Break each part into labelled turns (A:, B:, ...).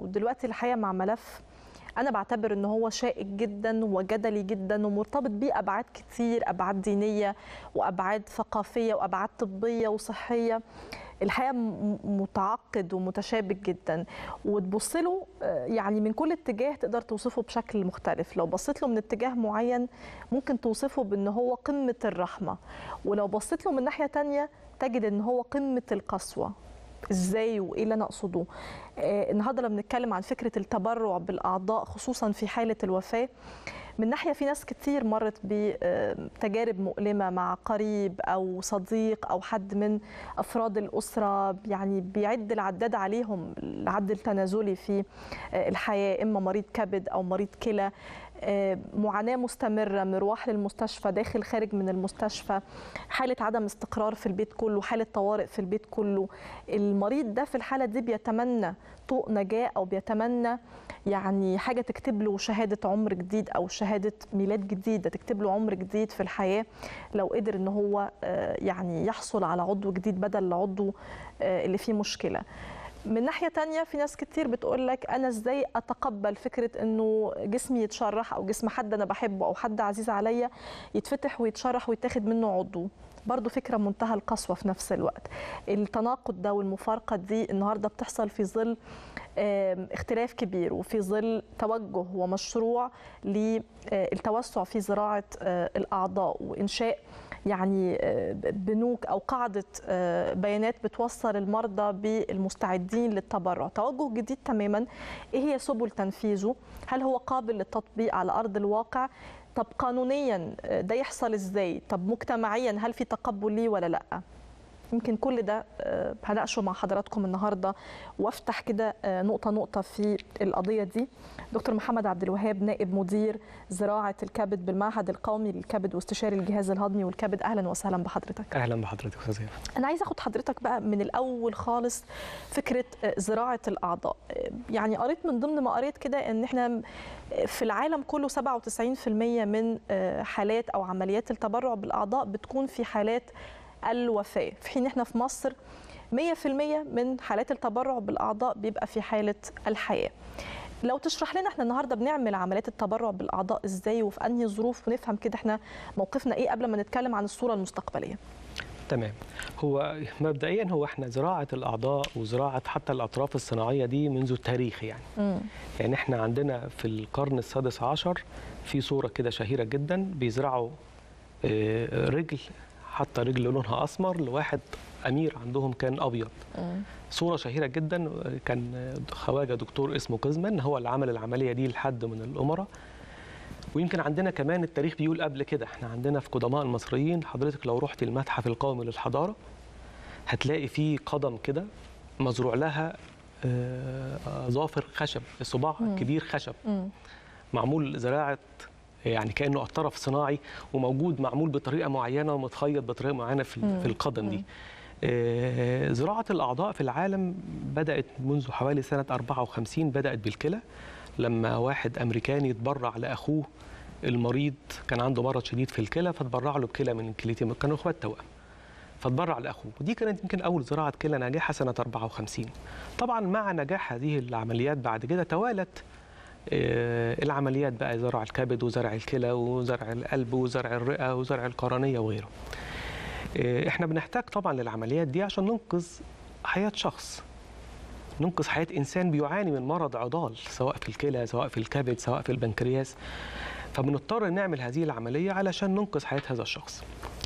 A: ودلوقتي الحقيقه مع ملف انا بعتبر ان هو شائك جدا وجدلي جدا ومرتبط بيه ابعاد كتير ابعاد دينيه وابعاد ثقافيه وابعاد طبيه وصحيه الحقيقه م- متعقد ومتشابك جدا وتبص له آه، يعني من كل اتجاه تقدر توصفه بشكل مختلف لو بصيت له من اتجاه معين ممكن توصفه بان هو قمه الرحمه ولو بصيت له من ناحيه تانية تجد ان هو قمه القسوه ازاي وايه اللي انا اقصده آه النهارده لما بنتكلم عن فكره التبرع بالاعضاء خصوصا في حاله الوفاه من ناحيه في ناس كتير مرت بتجارب مؤلمه مع قريب او صديق او حد من افراد الاسره يعني بيعد العداد عليهم العد التنازلي في آه، الحياه اما مريض كبد او مريض كلى آه، معاناه مستمره مروح للمستشفى داخل خارج من المستشفى حاله عدم استقرار في البيت كله حاله طوارئ في البيت كله المريض ده في الحاله دي بيتمنى طوق نجاه او بيتمنى يعني حاجه تكتب له شهاده عمر جديد او شهاده ميلاد جديده تكتب له عمر جديد في الحياه لو قدر ان هو آه، يعني يحصل على عضو جديد بدل العضو آه، اللي فيه مشكله من ناحية تانية في ناس كتير بتقول لك أنا إزاي أتقبل فكرة إنه جسمي يتشرح أو جسم حد أنا بحبه أو حد عزيز عليا يتفتح ويتشرح ويتاخد منه عضو برضو فكرة منتهى القسوة في نفس الوقت التناقض ده والمفارقة دي النهاردة بتحصل في ظل آم، اختلاف كبير وفي ظل توجه ومشروع للتوسع في زراعة آه، الأعضاء وإنشاء يعني آه، بنوك أو قاعدة آه، بيانات بتوصل المرضى بالمستعدين للتبرع توجه جديد تماما إيه هي سبل تنفيذه هل هو قابل للتطبيق على أرض الواقع طب قانونيا آه، ده يحصل إزاي طب مجتمعيا هل في تقبل ليه ولا لأ يمكن كل ده آه، هناقشه مع حضراتكم النهارده وافتح كده آه، نقطه نقطه في القضيه دي دكتور محمد عبد الوهاب نائب مدير زراعه الكبد بالمعهد القومي للكبد واستشاري الجهاز الهضمي والكبد اهلا وسهلا بحضرتك
B: اهلا بحضرتك استاذ هبه
A: انا عايزه اخد حضرتك بقى من الاول خالص فكره آه، زراعه الاعضاء آه، يعني قريت من ضمن ما قريت كده ان احنا في العالم كله 97% من آه، حالات او عمليات التبرع بالاعضاء بتكون في حالات الوفاه في حين احنا في مصر 100% من حالات التبرع بالاعضاء بيبقى في حاله الحياه لو تشرح لنا احنا النهارده بنعمل عمليات التبرع بالاعضاء ازاي وفي انهي ظروف ونفهم كده احنا موقفنا ايه قبل ما نتكلم عن الصوره المستقبليه
B: تمام هو مبدئيا هو احنا زراعه الاعضاء وزراعه حتى الاطراف الصناعيه دي منذ التاريخ يعني
A: امم
B: يعني احنا عندنا في القرن السادس عشر في صوره كده شهيره جدا بيزرعوا آه، رجل حتى رجل لونها اسمر لواحد امير عندهم كان ابيض صوره شهيره جدا كان خواجه دكتور اسمه قزمان هو اللي عمل العمليه دي لحد من الامراء ويمكن عندنا كمان التاريخ بيقول قبل كده احنا عندنا في قدماء المصريين حضرتك لو رحت المتحف القومي للحضاره هتلاقي فيه قدم كده مزروع لها آه، ظافر خشب صباع
A: مم.
B: كبير خشب
A: امم
B: معمول زراعه يعني كانه الطرف صناعي وموجود معمول بطريقه معينه ومتخيط بطريقه معينه في
A: مم.
B: في القدم دي
A: مم.
B: آه، زراعه الاعضاء في العالم بدات منذ حوالي سنه 54 بدات بالكلى لما واحد امريكاني اتبرع لاخوه المريض كان عنده مرض شديد في الكلى فتبرع له بكلى من الكليتين كانوا اخوات توأم فتبرع لاخوه ودي كانت يمكن اول زراعه كلى ناجحه سنه 54 طبعا مع نجاح هذه العمليات بعد كده توالت آه، العمليات بقى زرع الكبد وزرع الكلى وزرع القلب وزرع الرئه وزرع القرنيه وغيره آه، احنا بنحتاج طبعا للعمليات دي عشان ننقذ حياه شخص ننقذ حياه انسان بيعاني من مرض عضال سواء في الكلى سواء في الكبد سواء في البنكرياس فبنضطر نعمل هذه العمليه علشان ننقذ حياه هذا الشخص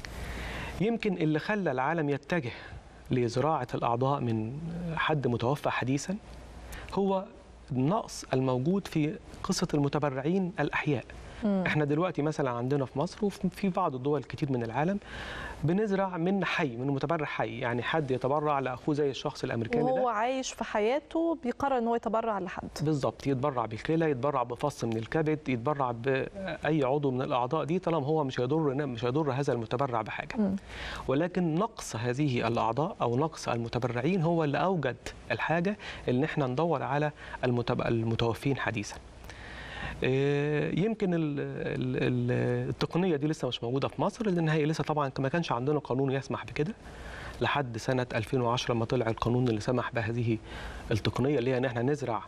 B: يمكن اللي خلى العالم يتجه لزراعه الاعضاء من حد متوفى حديثا هو النقص الموجود في قصه المتبرعين الاحياء احنا دلوقتي مثلا عندنا في مصر وفي بعض الدول الكتير من العالم بنزرع من حي من متبرع حي يعني حد يتبرع لاخوه زي الشخص الامريكاني
A: وهو
B: ده
A: عايش في حياته بيقرر ان هو يتبرع لحد
B: بالظبط يتبرع بالكلى يتبرع بفص من الكبد يتبرع باي عضو من الاعضاء دي طالما هو مش هيضر مش هيضر هذا المتبرع بحاجه
A: مم.
B: ولكن نقص هذه الاعضاء او نقص المتبرعين هو اللي اوجد الحاجه ان احنا ندور على المتب... المتوفين حديثا آه، يمكن ال- ال- ال- التقنيه دي لسه مش موجوده في مصر لان هي لسه طبعا ما كانش عندنا قانون يسمح بكده لحد سنه 2010 لما طلع القانون اللي سمح بهذه التقنيه اللي هي ان احنا نزرع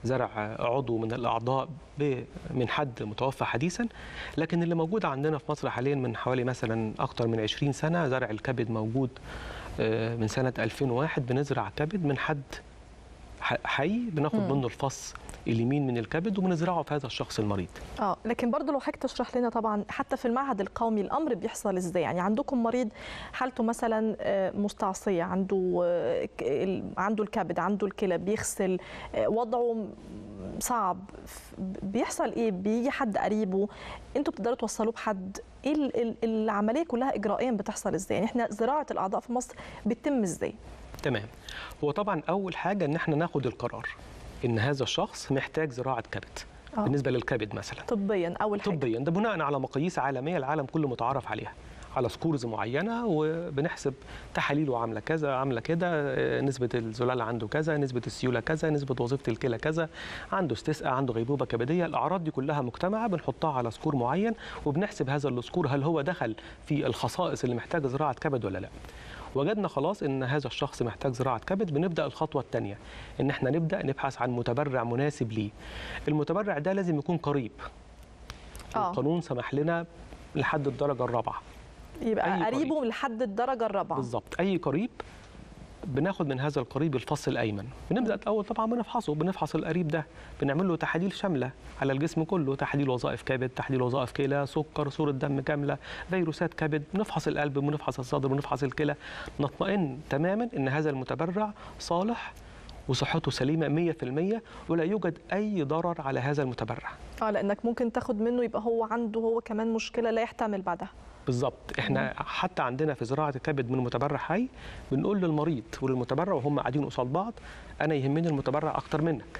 B: زرع عضو من الاعضاء ب- من حد متوفى حديثا لكن اللي موجود عندنا في مصر حاليا من حوالي مثلا اكتر من 20 سنه زرع الكبد موجود آه، من سنه 2001 بنزرع كبد من حد ح- حي بناخد
A: مم.
B: منه الفص اليمين من الكبد وبنزرعه في هذا الشخص المريض
A: اه لكن برضه لو حضرتك تشرح لنا طبعا حتى في المعهد القومي الامر بيحصل ازاي يعني عندكم مريض حالته مثلا آه، مستعصيه عنده آه، ك- ال- عنده الكبد عنده الكلى بيغسل آه، وضعه م- صعب ف- بيحصل ايه بيجي حد قريبه انتوا بتقدروا توصلوه بحد ايه ال- ال- العمليه كلها اجرائيا بتحصل ازاي يعني احنا زراعه الاعضاء في مصر بتتم ازاي
B: تمام هو طبعا اول حاجه ان احنا ناخد القرار ان هذا الشخص محتاج زراعه كبد
A: آه.
B: بالنسبه للكبد مثلا
A: طبيا اول حاجه
B: طبيا ده بناء على مقاييس عالميه العالم كله متعارف عليها على سكورز معينه وبنحسب تحاليله عامله كذا عامله كده آه، نسبه الزلال عنده كذا نسبه السيوله كذا نسبه وظيفه الكلى كذا عنده استسقاء عنده غيبوبه كبديه الاعراض دي كلها مجتمعه بنحطها على سكور معين وبنحسب هذا السكور هل هو دخل في الخصائص اللي محتاج زراعه كبد ولا لا وجدنا خلاص ان هذا الشخص محتاج زراعه كبد بنبدا الخطوه الثانيه ان احنا نبدا نبحث عن متبرع مناسب ليه المتبرع ده لازم يكون قريب
A: آه.
B: القانون سمح لنا لحد الدرجه الرابعه
A: يبقى
B: أي
A: قريبه لحد الدرجه الرابعه
B: بالظبط اي قريب بناخد من هذا القريب الفص الايمن بنبدا الاول طبعا بنفحصه بنفحص القريب ده بنعمل له تحاليل شامله على الجسم كله تحاليل وظائف كبد تحاليل وظائف كلى سكر صوره دم كامله فيروسات كبد بنفحص القلب بنفحص الصدر بنفحص الكلى نطمئن تماما ان هذا المتبرع صالح وصحته سليمه 100% ولا يوجد اي ضرر على هذا المتبرع
A: اه لانك ممكن تاخد منه يبقى هو عنده هو كمان مشكله لا يحتمل بعدها
B: بالظبط احنا حتى عندنا في زراعه الكبد من متبرع حي بنقول للمريض وللمتبرع وهم قاعدين قصاد بعض انا يهمني المتبرع اكتر منك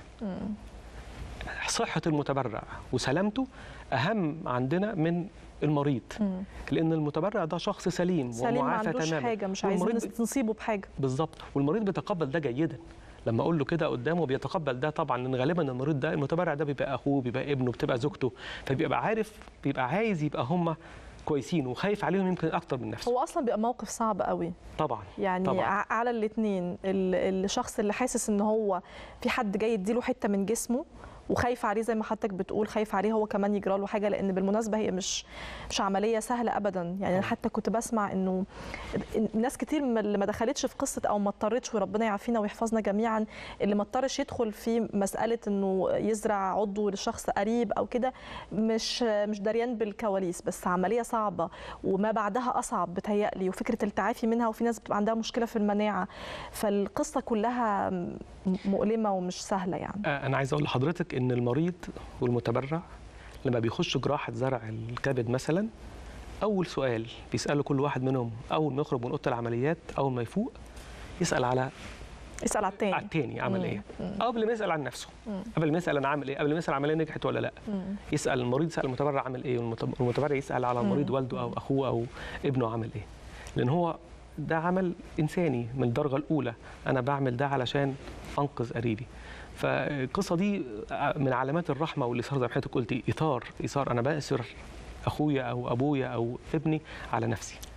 B: صحه المتبرع وسلامته اهم عندنا من المريض
A: مم.
B: لان المتبرع ده شخص سليم,
A: سليم ما
B: ومعافى
A: عندوش
B: تماما
A: حاجه مش عايزين
B: والمريض
A: نصيبه بحاجه
B: بالظبط والمريض بيتقبل ده جيدا لما اقول له كده قدامه بيتقبل ده طبعا لان غالبا المريض ده المتبرع ده بيبقى اخوه بيبقى ابنه بتبقى زوجته فبيبقى عارف بيبقى عايز يبقى هم كويسين وخايف عليهم يمكن اكتر من نفسه
A: هو اصلا بيبقى موقف صعب قوي
B: طبعا
A: يعني
B: طبعاً.
A: ع- على الاثنين الشخص اللي حاسس ان هو في حد جاي يديله حته من جسمه وخايف عليه زي ما حضرتك بتقول خايف عليه هو كمان يجرى له حاجه لان بالمناسبه هي مش مش عمليه سهله ابدا يعني انا حتى كنت بسمع انه ناس كتير من اللي ما دخلتش في قصه او ما اضطرتش وربنا يعافينا ويحفظنا جميعا اللي ما اضطرش يدخل في مساله انه يزرع عضو لشخص قريب او كده مش مش دريان بالكواليس بس عمليه صعبه وما بعدها اصعب بتهيألي وفكره التعافي منها وفي ناس بتبقى عندها مشكله في المناعه فالقصه كلها م- مؤلمه ومش سهله يعني
B: آه، انا عايز اقول لحضرتك ان المريض والمتبرع لما بيخش جراحه زرع الكبد مثلا اول سؤال بيساله كل واحد منهم اول ما يخرج من اوضه العمليات اول ما يفوق يسال على
A: اسال على التاني
B: على التاني عمل
A: مم.
B: ايه
A: مم.
B: قبل ما يسال عن نفسه
A: مم.
B: قبل ما يسال انا عامل ايه قبل ما يسال العمليه نجحت ولا لا
A: مم.
B: يسال المريض يسال المتبرع عامل ايه والمت- والمتبرع يسال على المريض
A: مم.
B: والده او اخوه او ابنه عامل ايه لان هو ده عمل انساني من الدرجه الاولى انا بعمل ده علشان انقذ قريبي فالقصه دي من علامات الرحمه والايثار زي ما حضرتك قلتي ايثار ايثار انا باسر اخويا او ابويا او ابني على نفسي